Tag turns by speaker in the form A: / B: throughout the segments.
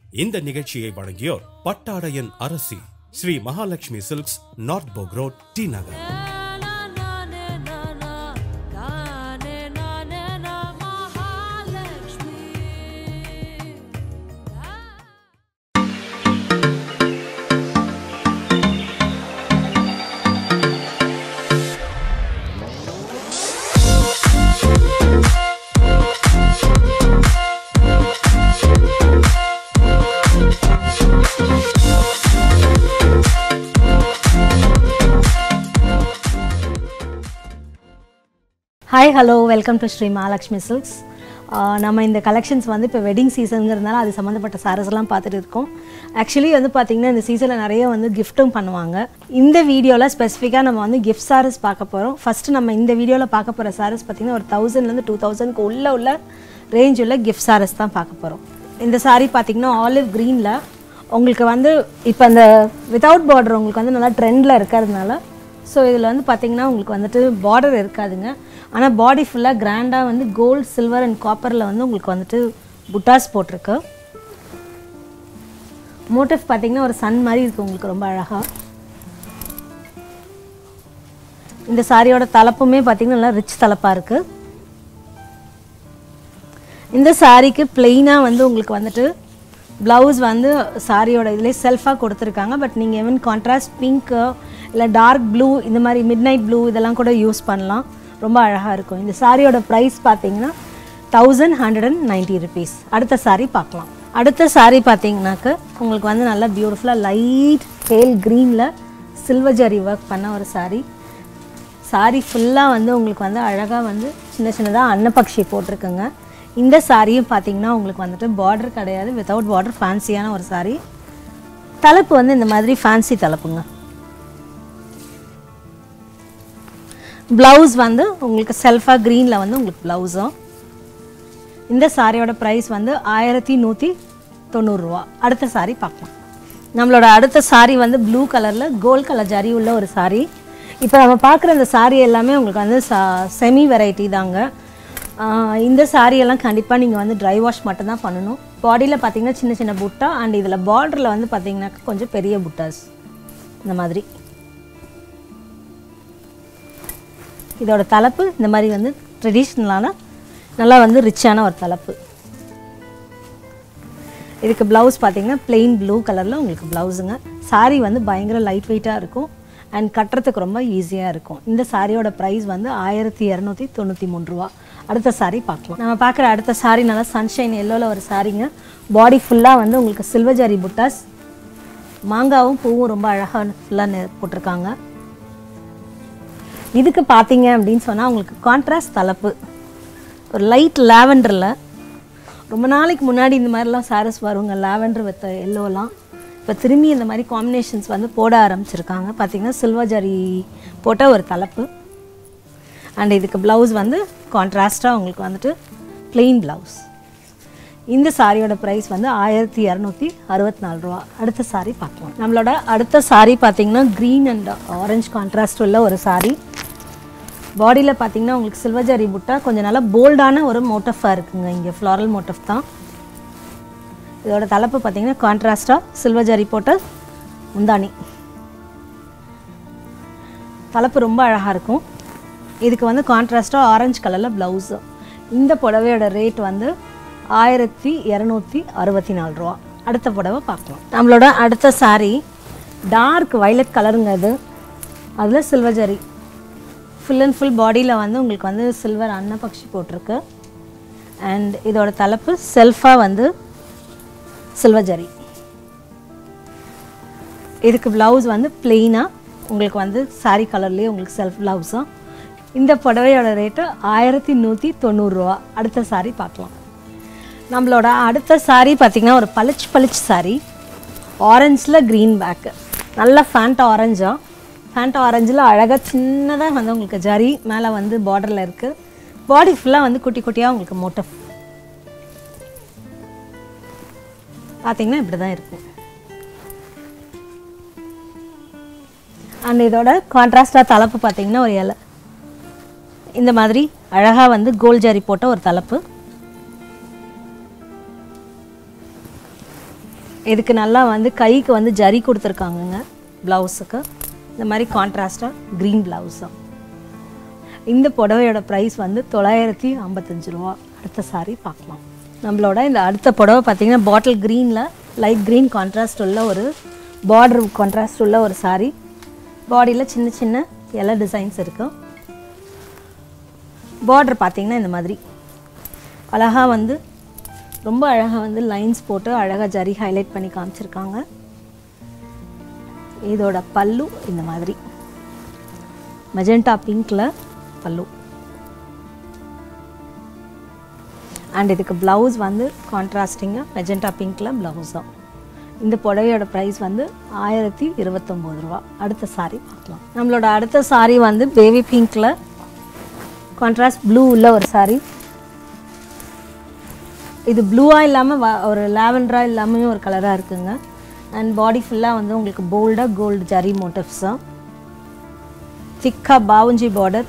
A: இந்த நிகழ்ச்சியை வழங்கியோர் பட்டாடையன் அரசி Sri Mahalakshmi silks north Boag road T Nagar
B: hi hello welcome to Sri Mahalakshmi silks நம்ம இந்த கலெக்ஷன்ஸ் வந்து இப்போ வெட்டிங் சீசனுங்கிறதுனால அது சம்மந்தப்பட்ட சாரஸ் எல்லாம் பார்த்துட்டு இருக்கோம் ஆக்சுவலி வந்து பார்த்திங்கன்னா இந்த சீசனில் நிறைய வந்து கிஃப்ட்டும் பண்ணுவாங்க இந்த வீடியோவில் ஸ்பெசிஃபிக்காக நம்ம வந்து கிஃப்ட் சாரஸ் பார்க்க போகிறோம் ஃபஸ்ட்டு நம்ம இந்த வீடியோவில் பார்க்க போகிற சாரஸ் பார்த்திங்கன்னா ஒரு தௌசண்ட்லேருந்து டூ தௌசண்ட்க்கு உள்ள உள்ள ரேஞ்ச் உள்ள கிஃப்ட் சாரஸ் தான் பார்க்க போகிறோம் இந்த saree பார்த்திங்கன்னா ஆலிவ் க்ரீனில் உங்களுக்கு வந்து இப்போ அந்த வித்தவுட் பார்டர் உங்களுக்கு வந்து நல்லா ட்ரெண்டில் இருக்கிறதுனால ஸோ இதில் வந்து பார்த்தீங்கன்னா உங்களுக்கு வந்துட்டு பார்டர் இருக்காதுங்க ஆனால் பாடி ஃபுல்லாக கிராண்டாக வந்து கோல்டு சில்வர் அண்ட் காப்பரில் வந்து உங்களுக்கு வந்துட்டு புட்டாஸ் போட்டிருக்கு மோட்டிவ் பார்த்தீங்கன்னா ஒரு சன் மாதிரி இருக்குது உங்களுக்கு ரொம்ப அழகாக இந்த சாரியோட தலைப்புமே பார்த்தீங்கன்னா நல்லா ரிச் தலைப்பாக இருக்குது இந்த சாரீக்கு பிளெயினாக வந்து உங்களுக்கு வந்துட்டு ப்ளவுஸ் வந்து சாரியோட இதிலே செல்ஃபாக கொடுத்துருக்காங்க பட் நீங்கள் ஈவன் கான்ட்ராஸ்ட் பிங்க்கு இல்லை டார்க் ப்ளூ இந்த மாதிரி மிட் நைட் ப்ளூ இதெல்லாம் கூட யூஸ் பண்ணலாம் ரொம்ப அழகாக இருக்கும் இந்த சாரியோட ப்ரைஸ் பார்த்தீங்கன்னா thousand hundred and ninety rupees அடுத்த சாரீ பார்க்கலாம் அடுத்த சாரீ பார்த்தீங்கன்னாக்க உங்களுக்கு வந்து நல்லா பியூட்டிஃபுல்லாக லைட் பேல் க்ரீனில் சில்வர் ஜரி ஒர்க் பண்ண ஒரு சாரீ சாரீ ஃபுல்லாக வந்து உங்களுக்கு வந்து அழகாக வந்து சின்ன சின்னதாக அன்னப்பக்ஷி போட்டிருக்குங்க இந்த சாரியும் பார்த்தீங்கன்னா உங்களுக்கு வந்துட்டு பார்டர் கிடையாது வித்தவுட் பார்டர் ஃபேன்சியான ஒரு சாரீ தலைப்பு வந்து இந்த மாதிரி ஃபேன்சி தலைப்புங்க ப்ளவுஸ் வந்து உங்களுக்கு செல்ஃபாக க்ரீனில் வந்து உங்களுக்கு ப்ளவுஸும் இந்த சாரியோட ப்ரைஸ் வந்து ஆயிரத்தி நூற்றி தொண்ணூறுரூவா அடுத்த சாரி பார்க்கலாம் நம்மளோட அடுத்த சாரி வந்து ப்ளூ கலரில் கோல்ட் கலர் ஜரி உள்ள ஒரு சாரி இப்போ நம்ம பார்க்குற இந்த சாரி எல்லாமே உங்களுக்கு வந்து செமி வெரைட்டி தாங்க ஆஹ் இந்த saree எல்லாம் கண்டிப்பாக நீங்கள் வந்து ட்ரை வாஷ் மட்டும்தான் பண்ணணும் பாடியில் பார்த்தீங்கன்னா சின்ன சின்ன புட்டா அண்ட் இதில் பார்டரில் வந்து பார்த்தீங்கன்னாக்கா கொஞ்சம் பெரிய புட்டாஸ் இந்த மாதிரி இதோட தலைப்பு இந்த மாதிரி வந்து ட்ரெடிஷ்னலான நல்லா வந்து ரிச்சான ஒரு தலைப்பு இதுக்கு ப்ளவுஸ் பார்த்தீங்கன்னா plain ப்ளூ கலரில் உங்களுக்கு ப்ளவுஸுங்க saree வந்து பயங்கர லைட் வெயிட்டாக இருக்கும் அண்ட் கட்டுறதுக்கு ரொம்ப ஈஸியாக இருக்கும் இந்த சாரியோட ப்ரைஸ் வந்து ஆயிரத்தி இரநூத்தி தொண்ணூற்றி மூணு ரூபா அடுத்த saree பார்க்கலாம் நம்ம பார்க்குற அடுத்த saree நல்லா சன்ஷைன் எல்லோவில் ஒரு சாரீங்க பாடி ஃபுல்லாக வந்து உங்களுக்கு சில்வர் ஜரி புட்டாஸ் மாங்காவும் பூவும் ரொம்ப அழகாக ஃபுல்லாக போட்டிருக்காங்க இதுக்கு பார்த்தீங்க அப்படின்னு சொன்னால் உங்களுக்கு கான்ட்ராஸ்ட் தலைப்பு ஒரு லைட் லாவெண்டரில் ரொம்ப நாளைக்கு முன்னாடி இந்த மாதிரிலாம் சாரஸ் வருங்க லாவெண்டர் வித் எல்லோலாம் இப்போ திரும்பி இந்த மாதிரி காம்பினேஷன்ஸ் வந்து போட ஆரம்பிச்சிருக்காங்க பார்த்தீங்கன்னா சில்வர் ஜரி போட்ட ஒரு தலைப்பு அண்ட் இதுக்கு ப்ளவுஸ் வந்து கான்ட்ராஸ்ட்டாக உங்களுக்கு வந்துட்டு plain ப்ளவுஸ் இந்த சாரியோட ப்ரைஸ் வந்து ஆயிரத்தி இரநூத்தி அறுபத்தி நாலு ரூபா அடுத்த சாரி பார்க்கலாம் நம்மளோட அடுத்த சாரி பார்த்தீங்கன்னா க்ரீன் அண்ட் ஆரஞ்சு கான்ட்ராஸ்ட் உள்ள ஒரு சாரி பாடியில் பார்த்தீங்கன்னா உங்களுக்கு சில்வர் ஜரி புட்டா கொஞ்சம் நல்லா போல்டான ஒரு மோட்டஃபாக இருக்குங்க இங்கே ஃப்ளாரல் மோட்டஃப் தான் இதோட தலைப்பு பார்த்தீங்கன்னா கான்ட்ராஸ்டாக சில்வர் ஜரி போட்ட முந்தானி தலைப்பு ரொம்ப அழகாக இருக்கும் இதுக்கு வந்து கான்ட்ராஸ்டாக ஆரஞ்சு கலரில் ப்ளவுஸு இந்த புடவையோட ரேட் வந்து ஆயிரத்தி இரநூத்தி அறுபத்தி நாலு ரூபா அடுத்த புடவை பார்க்கலாம் நம்மளோட அடுத்த saree டார்க் violet கலருங்க இது அதில் silver zari full and full பாடியில் வந்து உங்களுக்கு வந்து சில்வர் அன்னப்பக்ஷி போட்டிருக்கு அண்ட் இதோட தலைப்பு செல்ஃபாக வந்து சில்வர் ஜரி இதுக்கு ப்ளவுஸ் வந்து பிளெயினாக உங்களுக்கு வந்து saree கலர்லேயே உங்களுக்கு செல்ஃப் ப்ளவுஸும் இந்த புடவையோட ரேட்டு ஆயிரத்தி நூற்றி தொண்ணூறுரூவா அடுத்த saree பார்க்கலாம் நம்மளோட அடுத்த saree பார்த்திங்கன்னா ஒரு பளிச்சு பளிச்சு saree ஆரஞ்சில் க்ரீன் பேக்கு நல்ல ஃபேண்ட் ஆரஞ்சா ஃபேண்ட் ஆரஞ்சில் அழகாக சின்னதாக வந்து உங்களுக்கு ஜரி மேலே வந்து பார்டரில் இருக்குது பாடி ஃபுல்லாக வந்து குட்டி குட்டியாக உங்களுக்கு மோட்டப் பார்த்தீங்கன்னா இப்படி தான் இருக்கும் அண்ட் இதோட கான்ட்ராஸ்டாக தலைப்பு பார்த்தீங்கன்னா ஒரு இலை இந்த மாதிரி அழகாக வந்து கோல் ஜரி போட்ட ஒரு தலைப்பு இதுக்கு நல்லா வந்து கைக்கு வந்து ஜரி கொடுத்துருக்காங்கங்க ப்ளவுஸுக்கு இந்த மாதிரி கான்ட்ராஸ்டாக க்ரீன் ப்ளவுஸும் இந்த புடவையோட ப்ரைஸ் வந்து தொள்ளாயிரத்தி ஐம்பத்தஞ்சு ரூபா அடுத்த சாரி பார்க்கலாம் நம்மளோட இந்த அடுத்த புடவை பார்த்தீங்கன்னா பாட்டில் க்ரீனில் லைட் க்ரீன் கான்ட்ராஸ்ட் உள்ள ஒரு பார்டர் கான்ட்ராஸ்ட் உள்ள ஒரு சாரி பாடியில் சின்ன சின்ன இலை டிசைன்ஸ் இருக்கும் பார்டர் பார்த்தீங்கன்னா இந்த மாதிரி அழகாக வந்து ரொம்ப அழகாக வந்து லைன்ஸ் போட்டு அழகாக ஜரி ஹைலைட் பண்ணி காமிச்சிருக்காங்க இதோட பல்லு இந்த மாதிரி மெஜெண்டா பிங்க்ல பல்லு அண்ட் இதுக்கு ப்ளவுஸ் வந்து கான்ட்ராஸ்டிங்காக மெஜெண்டா பிங்க்ல ப்ளவுஸும் இந்த புடவையோட ப்ரைஸ் வந்து ஆயிரத்தி இருபத்தொம்போது ரூபா அடுத்த சாரி பார்க்கலாம் நம்மளோட அடுத்த சாரி வந்து பேபி பிங்க்ல கான்ட்ராஸ்ட் ப்ளூ உள்ள ஒரு சாரி இது ப்ளூவாக இல்லாமல் ஒரு லாவெண்டராக இல்லாமல் ஒரு கலராக இருக்குங்க அண்ட் பாடி ஃபுல்லாக வந்து உங்களுக்கு போல்டாக கோல்டு ஜரி மோட்டிவ்ஸ் தான் திக்காக பாவுஞ்சி பார்டர்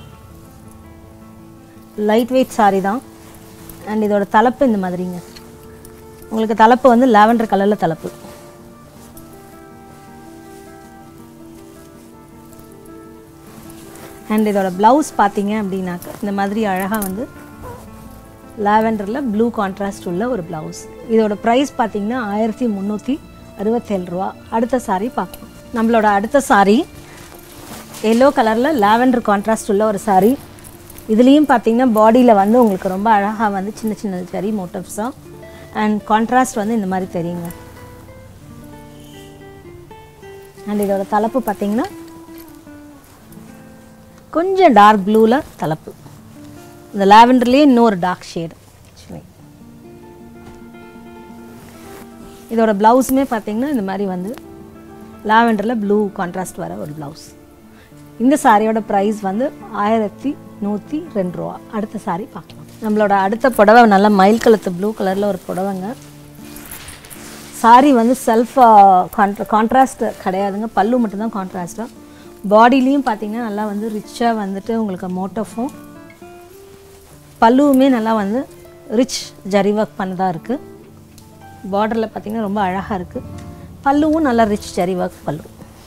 B: லைட் வெயிட் சாரி தான் அண்ட் இதோட தலைப்பு இந்த மாதிரிங்க உங்களுக்கு தலைப்பு வந்து லாவெண்டர் கலரில் தலைப்பு அண்ட் இதோட ப்ளவுஸ் பார்த்தீங்க அப்படின்னாக்க இந்த மாதிரி அழகாக வந்து லாவெண்டரில் ப்ளூ கான்ட்ராஸ்ட் உள்ள ஒரு ப்ளவுஸ் இதோட ப்ரைஸ் பார்த்தீங்கன்னா ஆயிரத்தி முந்நூற்றி அறுபத்தேழு ரூபா அடுத்த சாரி பார்க்கலாம் நம்மளோட அடுத்த சாரி எல்லோ கலரில் லாவெண்டர் கான்ட்ராஸ்ட் உள்ள ஒரு சாரி இதுலேயும் பார்த்தீங்கன்னா பாடியில் வந்து உங்களுக்கு ரொம்ப அழகாக வந்து சின்ன சின்ன ஜரி மோட்டிவ்ஸாக அண்ட் கான்ட்ராஸ்ட் வந்து இந்த மாதிரி தெரியுங்க அண்ட் இதோட தலைப்பு பார்த்தீங்கன்னா கொஞ்சம் டார்க் ப்ளூவில் தலைப்பு இந்த லாவெண்டர்லேயே இன்னொரு டார்க் ஷேடு இதோட ப்ளவுஸுமே பார்த்தீங்கன்னா இந்த மாதிரி வந்து லாவெண்டரில் ப்ளூ கான்ட்ராஸ்ட் வர ஒரு ப்ளவுஸ் இந்த சாரியோட ப்ரைஸ் வந்து ஆயிரத்தி நூற்றி ரெண்டு ரூபா அடுத்த சாரி பார்க்கலாம் நம்மளோட அடுத்த புடவை நல்ல மயில் கலத்து ப்ளூ கலரில் ஒரு புடவைங்க சாரி வந்து செல்ஃப் கான்ட்ரா கான்ட்ராஸ்ட் கிடையாதுங்க பல்லு மட்டும்தான் கான்ட்ராஸ்ட்டாக பாடிலையும் பார்த்தீங்கன்னா நல்லா வந்து ரிச்சாக வந்துட்டு உங்களுக்கு மோட்டஃபும் பல்லுவுமே நல்லா வந்து ரிச் ஜரி ஒர்க் பண்ணதாக இருக்குது பார்டரில் பார்த்தீங்கன்னா ரொம்ப அழகாக இருக்குது பல்லுவும் நல்லா ரிச் ஜரி ஒர்க் பல்லு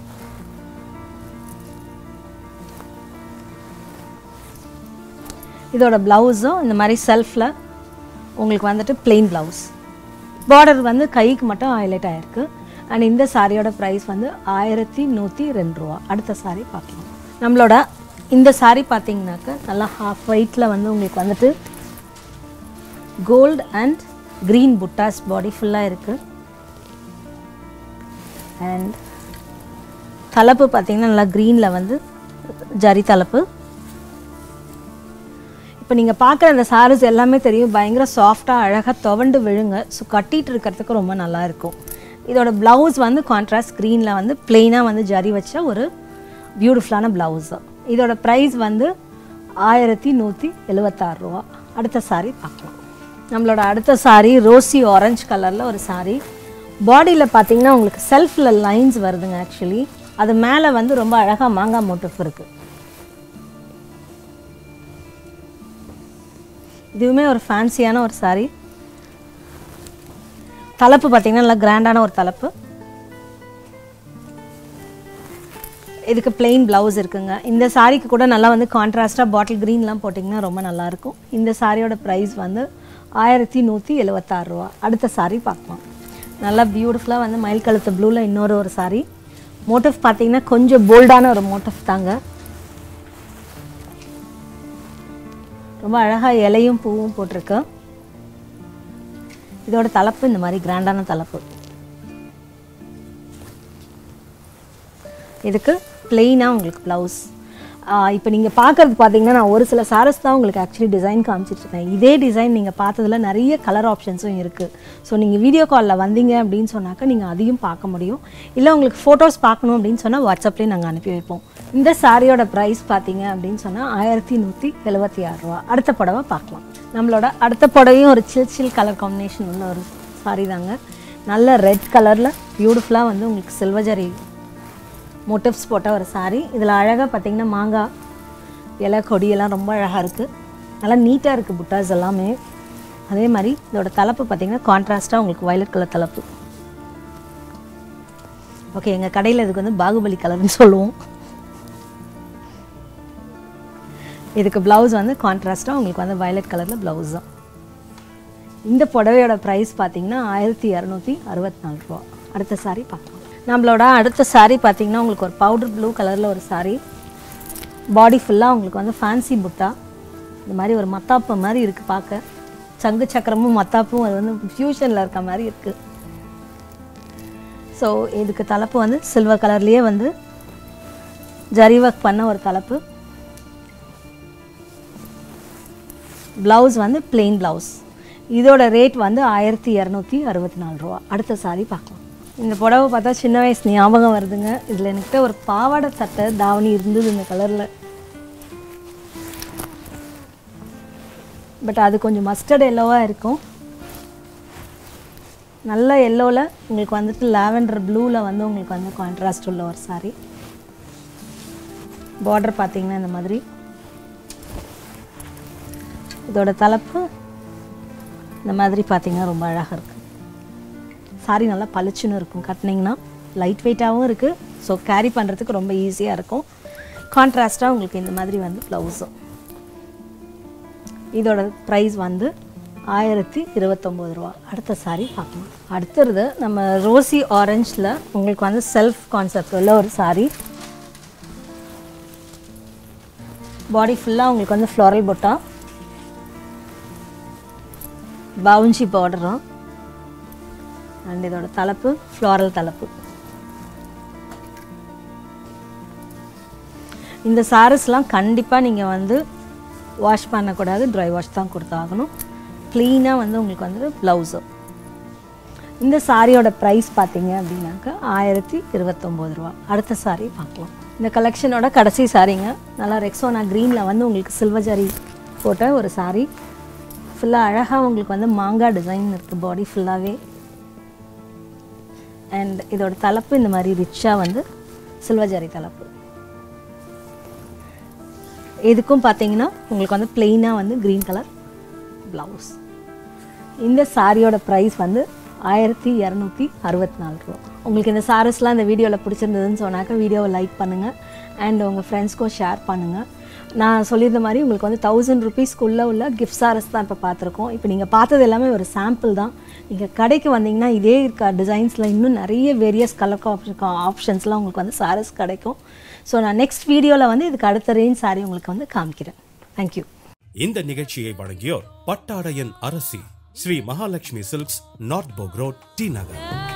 B: இதோட ப்ளவுஸும் இந்த மாதிரி செல்ஃபில் உங்களுக்கு வந்துட்டு பிளெயின் ப்ளவுஸ் பார்டர் வந்து கைக்கு மட்டும் ஹைலைட் ஆகிருக்கு அண்ட் இந்த சாரியோட ப்ரைஸ் வந்து ஆயிரத்தி நூற்றி ரெண்டு ரூபா அடுத்த சாரி பார்க்கலாம் நம்மளோட இந்த சாரி பார்த்தீங்கன்னாக்க நல்லா ஹாஃப் ஒயிட்டில் வந்து உங்களுக்கு வந்துட்டு கோல்டு அண்ட் க்ரீன் புட்டாஸ் பாடி ஃபுல்லாக இருக்குது அண்ட் தலைப்பு பார்த்தீங்கன்னா நல்லா க்ரீனில் வந்து ஜரி தலைப்பு இப்போ நீங்கள் பார்க்குற அந்த சாரீஸ் எல்லாமே தெரியும் பயங்கர சாஃப்டாக அழகாக துவண்டு விழுங்க ஸோ கட்டிட்டு இருக்கிறதுக்கு ரொம்ப நல்லா இருக்கும் இதோட ப்ளவுஸ் வந்து கான்ட்ராஸ்ட் க்ரீனில் வந்து பிளெயினாக வந்து ஜரி வச்ச ஒரு பியூட்டிஃபுல்லான ப்ளவுஸு இதோட ப்ரைஸ் வந்து ஆயிரத்தி நூற்றி எழுபத்தாறு ரூபா அடுத்த சாரி பார்க்கலாம் நம்மளோட அடுத்த சாரி ரோசி ஆரஞ்சு கலரில் ஒரு சாரி பாடியில் பார்த்தீங்கன்னா உங்களுக்கு செல்ஃபில் லைன்ஸ் வருதுங்க ஆக்சுவலி அது மேலே வந்து ரொம்ப அழகாக மாங்காய் மோட்டிஃப் இருக்குது இதுவுமே ஒரு ஃபேன்சியான ஒரு சாரி தலைப்பு பார்த்தீங்கன்னா நல்லா கிராண்டான ஒரு தலைப்பு இதுக்கு பிளெயின் ப்ளவுஸ் இருக்குங்க இந்த சாரிக்கு கூட நல்லா வந்து கான்ட்ராஸ்டாக பாட்டில் க்ரீன்லாம் போட்டிங்கன்னா ரொம்ப நல்லாயிருக்கும் இந்த சாரியோட ப்ரைஸ் வந்து ஆயிரத்தி நூற்றி எழுபத்தாறு ரூபா அடுத்த சாரி பார்க்கலாம் நல்லா பியூட்டிஃபுல்லாக வந்து மயில் கழுத்து ப்ளூவில் இன்னொரு ஒரு சாரி மோட்டிவ் பார்த்தீங்கன்னா கொஞ்சம் போல்டான ஒரு மோட்டிவ் தாங்க ரொம்ப அழகாக இலையும் பூவும் போட்டிருக்கு இதோட தலைப்பு இந்த மாதிரி கிராண்டான தலைப்பு இதுக்கு பிளெயினாக உங்களுக்கு ப்ளவுஸ் இப்போ நீங்கள் பார்க்குறது பார்த்தீங்கன்னா நான் ஒரு சில சாரஸ் தான் உங்களுக்கு ஆக்சுவலி டிசைன் காமிச்சிட்ருக்கேன் இதே டிசைன் நீங்கள் பார்த்ததுல நிறைய கலர் ஆப்ஷன்ஸும் இருக்குது ஸோ நீங்கள் வீடியோ காலில் வந்தீங்க அப்படின்னு சொன்னாக்கா நீங்கள் அதையும் பார்க்க முடியும் இல்லை உங்களுக்கு ஃபோட்டோஸ் பார்க்கணும் அப்படின்னு சொன்னால் வாட்ஸ்அப்லேயே நாங்கள் அனுப்பி வைப்போம் இந்த சாரியோட ப்ரைஸ் பார்த்தீங்க அப்படின்னு சொன்னால் ஆயிரத்தி நூற்றி எழுபத்தி ஆறு ரூபா அடுத்த புடவை பார்க்கலாம் நம்மளோட அடுத்த புடவையும் ஒரு சில் சில் கலர் காம்பினேஷன் உள்ள ஒரு சாரி தாங்க நல்ல ரெட் கலரில் பியூட்டிஃபுல்லாக வந்து உங்களுக்கு சில்வஜரி மோட்டிவ்ஸ் போட்ட ஒரு சாரி இதில் அழகாக பார்த்தீங்கன்னா மாங்காய் இலை கொடியெல்லாம் ரொம்ப அழகாக இருக்குது நல்லா நீட்டாக இருக்குது புட்டாஸ் எல்லாமே அதே மாதிரி இதோட தலைப்பு பார்த்தீங்கன்னா கான்ட்ராஸ்ட்டாக உங்களுக்கு வயலட் கலர் தலைப்பு ஓகே எங்கள் கடையில் இதுக்கு வந்து பாகுபலி கலர்னு சொல்லுவோம் இதுக்கு ப்ளவுஸ் வந்து கான்ட்ராஸ்ட்டாக உங்களுக்கு வந்து வயலட் கலரில் ப்ளவுஸ் தான் இந்த புடவையோட ப்ரைஸ் பார்த்தீங்கன்னா ஆயிரத்தி இரநூத்தி அறுபத்தி நாலு ரூபா அடுத்த saree பார்க்கலாம் நம்மளோட அடுத்த saree பார்த்தீங்கன்னா உங்களுக்கு ஒரு பவுடர் ப்ளூ கலரில் ஒரு saree பாடி ஃபுல்லாக உங்களுக்கு வந்து ஃபேன்சி புட்டா இந்த மாதிரி ஒரு மத்தாப்பு மாதிரி இருக்குது பார்க்க சங்கு சக்கரமும் மத்தாப்பும் அது வந்து ஃபியூஷனில் இருக்க மாதிரி இருக்குது ஸோ இதுக்கு தலைப்பு வந்து சில்வர் கலர்லேயே வந்து ஜரி ஒர்க் பண்ண ஒரு தலைப்பு ப்ளவுஸ் வந்து plain ப்ளவுஸ் இதோட ரேட் வந்து ஆயிரத்தி இரநூத்தி அறுபத்தி நாலு ரூபா அடுத்த சாரி பார்க்கலாம் இந்த புடவை பார்த்தா சின்ன வயசு ஞாபகம் வருதுங்க இதில் என்கிட்ட ஒரு பாவாடை சட்டை தாவணி இருந்தது இந்த கலரில் பட் அது கொஞ்சம் மஸ்டர்ட் எல்லோவாக இருக்கும் நல்ல எல்லோவில் உங்களுக்கு வந்துட்டு லாவெண்டர் ப்ளூவில் வந்து உங்களுக்கு வந்து கான்ட்ராஸ்ட் உள்ள ஒரு saree பார்டர் பார்த்தீங்கன்னா இந்த மாதிரி இதோட தலைப்பு இந்த மாதிரி பார்த்தீங்கன்னா ரொம்ப அழகாக இருக்குது சாரி நல்லா பளிச்சுன்னு இருக்கும் கட்டினீங்கன்னா லைட் வெயிட்டாகவும் இருக்குது ஸோ கேரி பண்ணுறதுக்கு ரொம்ப ஈஸியாக இருக்கும் கான்ட்ராஸ்ட்டாக உங்களுக்கு இந்த மாதிரி வந்து ப்ளவுஸும் இதோட ப்ரைஸ் வந்து ஆயிரத்தி இருபத்தொம்போது ரூபா அடுத்த சாரி பார்க்கலாம் அடுத்தது நம்ம ரோசி ஆரஞ்சில் உங்களுக்கு வந்து செல்ஃப் கான்செப்ட் உள்ள ஒரு சாரி பாடி ஃபுல்லாக உங்களுக்கு வந்து ஃப்ளாரல் பொட்டா பவுன்சி பார்டரும் அண்ட் இதோட தலைப்பு ஃப்ளாரல் தலைப்பு இந்த சாரீஸ்லாம் கண்டிப்பாக நீங்கள் வந்து வாஷ் பண்ணக்கூடாது ட்ரை வாஷ் தான் கொடுத்தாகணும் க்ளீனாக வந்து உங்களுக்கு வந்து ப்ளவுஸு இந்த சாரியோட ப்ரைஸ் பார்த்தீங்க அப்படின்னாக்கா ஆயிரத்தி இருபத்தொம்போது ரூபா அடுத்த சாரி பார்க்கலாம் இந்த கலெக்ஷனோட கடைசி சாரிங்க நல்லா ரெக்ஸோனா க்ரீனில் வந்து உங்களுக்கு சில்வர் ஜரி போட்ட ஒரு சாரி ஃபுல்லாக அழகாக உங்களுக்கு வந்து மாங்காய் டிசைன் இருக்குது பாடி ஃபுல்லாகவே அண்ட் இதோட தலைப்பு இந்த மாதிரி ரிச்சாக வந்து சில்வர் ஜரி தலைப்பு இதுக்கும் பார்த்தீங்கன்னா உங்களுக்கு வந்து பிளெயினாக வந்து க்ரீன் கலர் ப்ளவுஸ் இந்த சாரியோட ப்ரைஸ் வந்து ஆயிரத்தி இரநூத்தி அறுபத்தி நாலு ரூபா உங்களுக்கு இந்த சாரீஸ்லாம் இந்த வீடியோவில் பிடிச்சிருந்ததுன்னு சொன்னாக்கா வீடியோவை லைக் பண்ணுங்கள் அண்ட் உங்கள் ஃப்ரெண்ட்ஸ்க்கும் ஷேர் பண்ணுங்கள் நான் சொல்லியிருந்த மாதிரி உங்களுக்கு வந்து தௌசண்ட் ருபீஸ்க்குள்ளே உள்ள கிஃப்ட் சாரஸ் தான் இப்போ பார்த்துருக்கோம் இப்போ நீங்கள் பார்த்தது எல்லாமே ஒரு சாம்பிள் தான் நீங்கள் கடைக்கு வந்தீங்கன்னா இதே இருக்க டிசைன்ஸில் இன்னும் நிறைய வேரியஸ் கலர் ஆப்ஷன்ஸ்லாம் உங்களுக்கு வந்து சாரீஸ் கிடைக்கும் ஸோ நான் நெக்ஸ்ட் வீடியோவில் வந்து இதுக்கு அடுத்த ரேஞ்ச் சாரி உங்களுக்கு வந்து காமிக்கிறேன் தேங்க்யூ
A: இந்த நிகழ்ச்சியை வழங்கியோர் பட்டாடையன் அரசி Sri Mahalakshmi silks north Boag road T நகர்